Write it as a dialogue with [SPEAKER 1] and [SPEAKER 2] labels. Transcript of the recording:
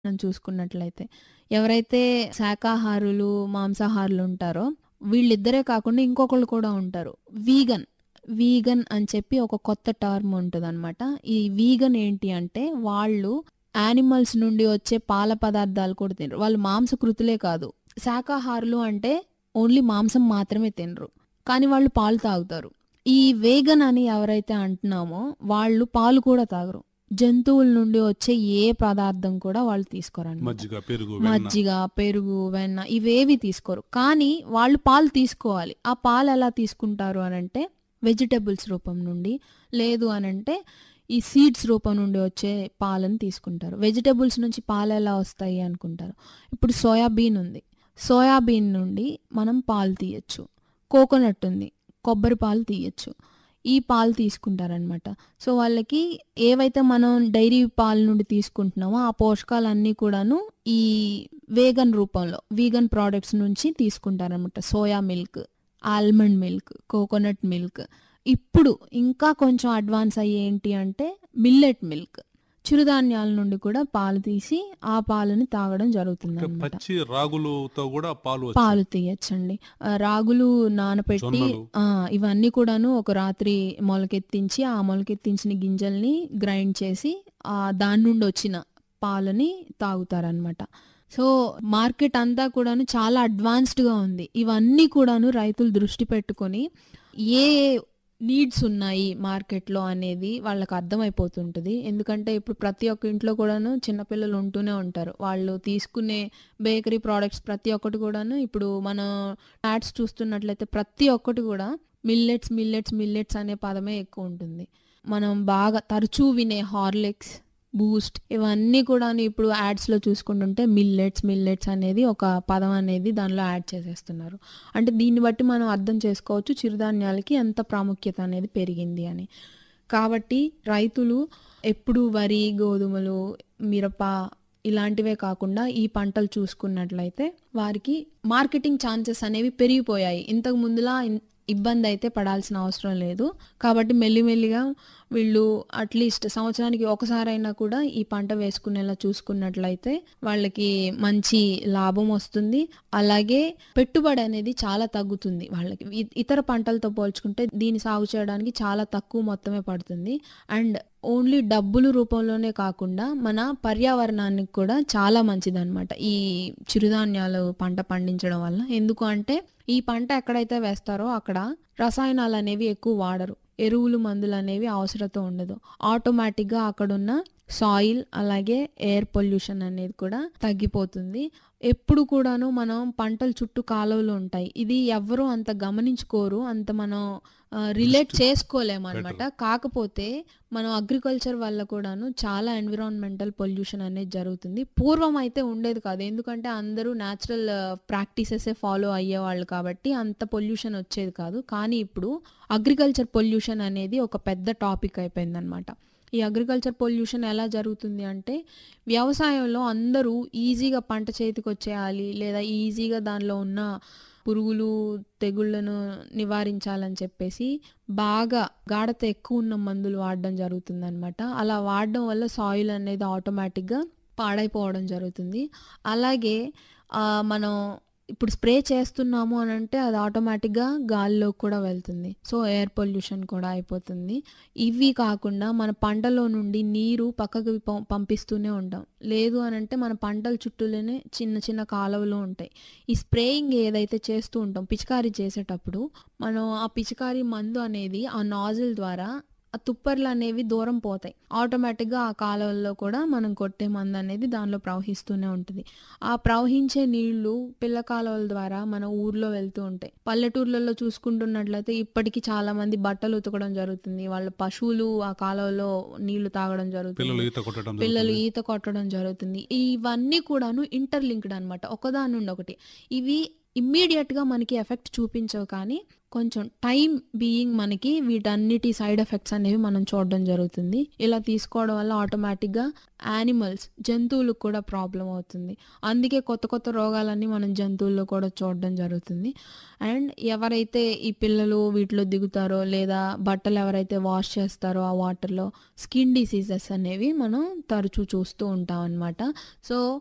[SPEAKER 1] మనం చూసుకున్నట్లయితే. ఎవరైతే శాకాహారులు, మాంసాహారులు ఉంటారో వీళ్ళిద్దరే కాకుండా ఇంకొకళ్ళు కూడా ఉంటారు. వీగన్. వీగన్ అని చెప్పి ఒక కొత్త టర్మ్ ఉంటదనమాట. ఈ వీగన్ ఏంటి అంటే వాళ్ళు యానిమల్స్ నుండి వచ్చే పాల పదార్థాలు కూడా తినరు. వాళ్ళు మాంసకృతులే కాదు. శాకాహారులు అంటే ఓన్లీ మాంసం మాత్రమే తినరు. కానీ వాళ్ళు పాలు తాగుతారు. ఈ వేగన్ అని ఎవరైతే అంటున్నామో వాళ్ళు పాలు కూడా తాగరు. జంతువుల నుండి వచ్చే ఏ పదార్థం కూడా వాళ్ళు తీసుకోరనమాట.
[SPEAKER 2] మజ్జిగ, పెరుగు, వెన్న.
[SPEAKER 1] మజ్జిగ, పెరుగు, వెన్న ఇవేవి తీసుకోరు. కానీ వాళ్ళు పాలు తీసుకోవాలి. ఆ పాలు ఎలా తీసుకుంటారు అనంటే వెజిటబుల్స్ రూపం నుండి లేదు అనంటే ఈ సీడ్స్ రూపం నుండి వచ్చే పాలను తీసుకుంటారు. వెజిటబుల్స్ నుంచి పాలు ఎలా వస్తాయి అనుకుంటారు. ఇప్పుడు సోయాబీన్ ఉంది. సోయాబీన్ నుండి మనం పాలు తీయొచ్చు. కోకోనట్ ఉంది. కొబ్బరి పాలు తీయొచ్చు. ఈ పాలు తీసుకుంటారనమాట. సో వాళ్ళకి ఏవైతే మనం డైరీ పాల నుండి తీసుకుంటున్నామో ఆ పోషకాలన్నీ కూడాను ఈ వేగన్ రూపంలో వీగన్ ప్రొడక్ట్స్ నుంచి తీసుకుంటారనమాట. Soya milk, almond milk, coconut milk. ఇప్పుడు ఇంకా కొంచెం అడ్వాన్స్ అయ్యి ఏంటి అంటే మిల్లెట్ మిల్క్. చిరుధాన్యాల నుండి కూడా పాలు తీసి ఆ పాలని తాగడం
[SPEAKER 2] ఇంకా
[SPEAKER 1] జరుగుతుందనమాట.
[SPEAKER 2] పచ్చి రాగులుతో కూడా పాలు వచ్చాయి.
[SPEAKER 1] పాలు తీయొచ్చండి. ఆహ్, రాగులు నానపెట్టి
[SPEAKER 2] జొన్నలు.
[SPEAKER 1] ఆ! ఇవన్నీ కూడాను ఒక రాత్రి మొలకెత్తించి ఆ మొలకెత్తించిన గింజల్ని గ్రైండ్ చేసి ఆహ్, దాని నుండి వచ్చిన పాలని తాగుతారనమాట. సో మార్కెట్ అంతా కూడాను చాలా అడ్వాన్స్డ్‌గా ఉంది. ఇవన్నీ కూడాను రైతులు దృష్టి పెట్టుకొని ఏ నీడ్స్ ఉన్నాయి మార్కెట్‌లో అనేది వాళ్ళకి అర్థమైపోతుంటది. ఎందుకంటే ఇప్పుడు ప్రతి ఒక్క ఇంట్లో కూడాను చిన్న పిల్లలు ఉంటూనే ఉంటారు. వాళ్ళు తీసుకునే బేకరీ ప్రొడక్ట్స్ ప్రతి ఒక్కటి కూడాను ఇప్పుడు మనం యాడ్స్ చూస్తున్నట్లయితే ప్రతి ఒక్కటి కూడా మిల్లెట్స్, మిల్లెట్స్, మిల్లెట్స్ అనే పదమే ఎక్కువ ఉంటుంది. మనం బాగా తరచూ వినే హార్లిక్స్, బూస్ట్ ఇవన్నీ కూడాను ఇప్పుడు యాడ్స్‌లో చూసుకుంటుంటే మిల్లెట్స్, మిల్లెట్స్ అనేది ఒక పదం అనేది దానిలో యాడ్ చేసేస్తున్నారు. అంటే దీన్ని బట్టి మనం అర్థం చేసుకోవచ్చు చిరుధాన్యాలకి ఎంత ప్రాముఖ్యత అనేది పెరిగింది అని. కాబట్టి రైతులు ఎప్పుడు వరి, గోధుమలు, మిరప ఇలాంటివే కాకుండా ఈ పంటలు చూసుకున్నట్లయితే వారికి మార్కెటింగ్ ఛాన్సెస్ అనేవి పెరిగిపోయాయి. ఇంతకు ముందులా ఇన్ ఇబ్బందయితే పడాల్సిన అవసరం లేదు. కాబట్టి మెల్లిమెల్లిగా వీళ్ళు అట్‌లీస్ట్ సంవత్సరానికి ఒకసారైనా కూడా ఈ పంట వేసుకునేలా చూసుకున్నట్లయితే వాళ్ళకి మంచి లాభం వస్తుంది. అలాగే పెట్టుబడి అనేది చాలా తగ్గుతుంది వాళ్ళకి. ఇ ఇతర పంటలతో పోల్చుకుంటే దీన్ని సాగు చేయడానికి చాలా తక్కువ మొత్తమే పడుతుంది. అండ్ ఓన్లీ డబ్బులు రూపంలోనే కాకుండా మన పర్యావరణానికి కూడా చాలా మంచిదనమాట. ఈ చిరుధాన్యాలు పంట పండించడం వల్ల. ఎందుకు అంటే ఈ పంట ఎక్కడైతే వేస్తారో అక్కడ రసాయనాలనేవి ఎక్కువ వాడరు. ఎరువులు, మందులనేవి అవసరత ఉండదు. ఆటోమేటిక్‌గా అక్కడున్న సాయిల్ అలాగే ఎయిర్ పొల్యూషన్ అనేది కూడా తగ్గిపోతుంది. ఎప్పుడు కూడాను మనం పంటల చుట్టూ కాలువలు ఉంటాయి. ఇది ఎవ్వరు అంత గమనించుకోరు. అంత మనం ఆహ్, రిలేట్
[SPEAKER 2] దృష్టి
[SPEAKER 1] చేసుకోలేమనమాట.
[SPEAKER 2] పెట్టరు.
[SPEAKER 1] కాకపోతే మనం అగ్రికల్చర్ వల్ల కూడాను చాలా ఎన్విరాన్మెంటల్ పొల్యూషన్ అనేది జరుగుతుంది. పూర్వం అయితే ఉండేది కాదు. ఎందుకంటే అందరూ నేచురల్ ప్రాక్టీసెసే ఫాలో అయ్యేవాళ్ళు కాబట్టి అంత పొల్యూషన్ వచ్చేది కాదు. కానీ ఇప్పుడు అగ్రికల్చర్ పొల్యూషన్ అనేది ఒక పెద్ద టాపిక్ అయిపోయిందనమాట. ఈ అగ్రికల్చర్ పొల్యూషన్ ఎలా జరుగుతుంది అంటే వ్యవసాయంలో అందరూ ఈజీగా పంట చేతికొచ్చేయాలి లేదా ఈజీగా దానిలో ఉన్న పురుగులు, తెగుళ్ళను నివారించాలని చెప్పేసి బాగా గాఢత ఎక్కువ ఉన్న మందులు వాడడం జరుగుతుందనమాట. అలా వాడడం వల్ల సాయిల్ అనేది ఆటోమేటిక్‌గా పాడైపోవడం జరుగుతుంది. అలాగే ఆహ్, మనం ఇప్పుడు స్ప్రే చేస్తున్నాము అనంటే అది ఆటోమేటిక్‌గా గాలిలోకి కూడా వెళ్తుంది. సో ఎయిర్ పొల్యూషన్ కూడా అయిపోతుంది. ఇవి కాకుండా మన పంటలో నుండి నీరు పక్కకి పం పంపిస్తూనే ఉంటాం. లేదు అనంటే మన పంటల చుట్టూలోనే చిన్న చిన్న కాలువలు ఉంటాయి. ఈ స్ప్రేయింగ్ ఏదైతే చేస్తూ ఉంటాం పిచికారీ చేసేటప్పుడు మనం ఆ పిచికారీ మందు అనేది ఆ నాజిల్ ద్వారా ఆ తుప్పర్లనేవి దూరం పోతాయి. ఆటోమేటిక్‌గా ఆ కాలువల్లో కూడా మనం కొట్టే మందనేది దానిలో ప్రవహిస్తూనే ఉంటది. ఆ ప్రవహించే నీళ్లు పిల్ల కాలువల ద్వారా మన ఊర్లో వెళ్తూ ఉంటాయి. పల్లెటూర్లలో చూసుకుంటున్నట్లయితే ఇప్పటికి చాలా మంది బట్టలు ఉతకడం జరుగుతుంది. వాళ్ళ పశువులు ఆ కాలువలో నీళ్లు తాగడం
[SPEAKER 2] పిల్లలు
[SPEAKER 1] జరుగుతుంది.
[SPEAKER 2] ఈత కొట్టడం
[SPEAKER 1] పిల్లలు
[SPEAKER 2] జరుగుతుంది.
[SPEAKER 1] ఈత కొట్టడం జరుగుతుంది. ఇవన్నీ కూడాను ఇంటర్‌లింక్డ్ అనమాట. ఒకదాని నుండి ఒకటి. ఇవి ఇమ్మీడియట్‌గా మనకి ఎఫెక్ట్ చూపించవు కానీ, కొంచెం టైమ్ బీయింగ్ మనకి వీటన్నిటి సైడ్ ఎఫెక్ట్స్ అనేవి మనం చూడడం జరుగుతుంది. ఇలా తీసుకోవడం వల్ల ఆటోమేటిక్‌గా యానిమల్స్ జంతువులకు కూడా ప్రాబ్లమ్ అవుతుంది. అందుకే కొత్త కొత్త రోగాలన్నీ మనం జంతువుల్లో కూడా చూడడం జరుగుతుంది. అండ్ ఎవరైతే ఈ పిల్లలు వీటిలో దిగుతారో లేదా బట్టలు ఎవరైతే వాష్ చేస్తారో ఆ వాటర్‌లో స్కిన్ డిసీజెస్ అనేవి మనం తరచూ చూస్తూ ఉంటామనమాట. సో